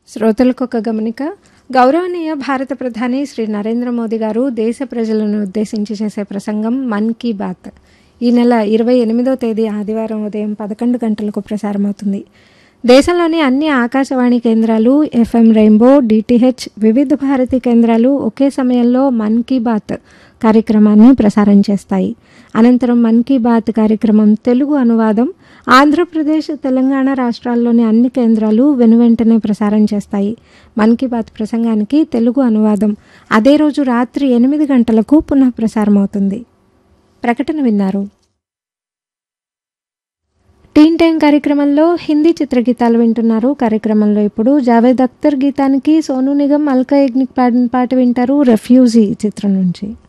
శ్రోతలకు ఒక గమనిక గౌరవనీయ భారత ప్రధాని శ్రీ నరేంద్ర మోదీ గారు దేశ ప్రజలను ఉద్దేశించి చేసే ప్రసంగం మన్ కీ బాత్ ఈ నెల ఇరవై ఎనిమిదో తేదీ ఆదివారం ఉదయం పదకొండు గంటలకు ప్రసారమవుతుంది దేశంలోని అన్ని ఆకాశవాణి కేంద్రాలు ఎఫ్ఎం రెయిన్బో డిటిహెచ్ వివిధ భారతి కేంద్రాలు ఒకే సమయంలో మన్ కీ బాత్ కార్యక్రమాన్ని ప్రసారం చేస్తాయి అనంతరం మన్ కీ బాత్ కార్యక్రమం తెలుగు అనువాదం ఆంధ్రప్రదేశ్ తెలంగాణ రాష్ట్రాల్లోని అన్ని కేంద్రాలు వెనువెంటనే ప్రసారం చేస్తాయి మన్ కీ బాత్ ప్రసంగానికి తెలుగు అనువాదం అదే రోజు రాత్రి ఎనిమిది గంటలకు పునః ప్రసారం అవుతుంది ప్రకటన విన్నారు టీన్ టైం కార్యక్రమంలో హిందీ చిత్రగీతాలు వింటున్నారు కార్యక్రమంలో ఇప్పుడు జావేద్ అఖ్తర్ గీతానికి సోను నిగం అల్కా యజ్ఞిక్ పాడిన పాట వింటారు రెఫ్యూజీ చిత్రం నుంచి